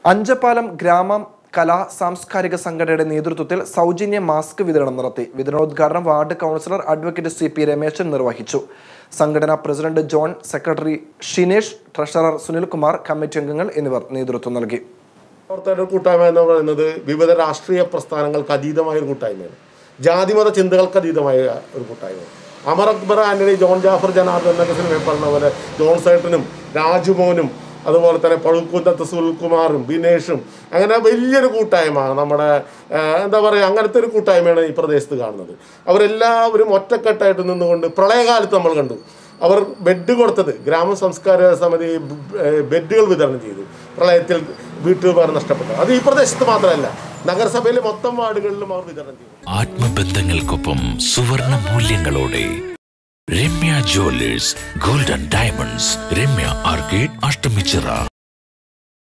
അഞ്ചപ്പാലം ഗ്രാമം കലാ സാംസ്കാരിക സംഘടനയുടെ നേതൃത്വത്തിൽ സൗജന്യ മാസ്ക് വിതരണം നടത്തി വിതരണോദ്ഘാടനം ward councillor advocate C P Rameshan നിർവഹിച്ചു സംഘടനാ president John secretary Shinesh treasurer Sunilkumar committee അംഗങ്ങൾ എന്നിവർ നേതൃത്വം നൽകി പ്രവർത്തകരുടെ കൂട്ടായ്മ എന്ന് പറയുന്നത് വിവിധ രാഷ്ട്രീയ പ്രസ്ഥാനങ്ങൾക്ക് അതീതമായ ഒരു കൂട്ടായ്മയാണ് ജാതിമത ചിന്തകൾക്ക് അതീതമായ ഒരു കൂട്ടായ്മ അമർ അക്ബർ ആന്റണി ജോൺ ജാഫർ ജനാർദ്ദൻ എന്നൊക്കെ സിനിമയിൽ പറഞ്ഞ പോലെ ജോൺ സേട്ടനും രാജുമോനും അതുപോലെ തന്നെ പഴുക്കുന്നത്ത് സുനിൽകുമാറും ബിനേഷും അങ്ങനെ വലിയൊരു കൂട്ടായ്മ നമ്മുടെ ആ, എന്താ പറയുക അങ്ങനത്തെ ഒരു കൂട്ടായ്മയാണ് ഈ പ്രദേശത്ത് കാണുന്നത് അവരെല്ലാവരും ഒറ്റക്കെട്ടായിട്ട് നിന്നുകൊണ്ട് പ്രളയകാലത്ത് നമ്മൾ കണ്ടു അവർ ബെഡ് കൊടുത്തത് ഗ്രാമ സംസ്കാര സമിതി ഏഹ്, ബെഡുകൾ വിതരണം ചെയ്തു പ്രളയത്തിൽ വീട്ടുകാർ നഷ്ടപ്പെട്ടു അത് ഈ പ്രദേശത്ത് മാത്രമല്ല നഗരസഭയിലെ മൊത്തം വാർഡുകളിലും അവർ വിതരണം ചെയ്തു ആത്മബന്ധങ്ങൾക്കൊപ്പം സുവർണ മൂല്യങ്ങളോടെ Ramya jewellers golden diamonds Ramya arcade Ashtamichira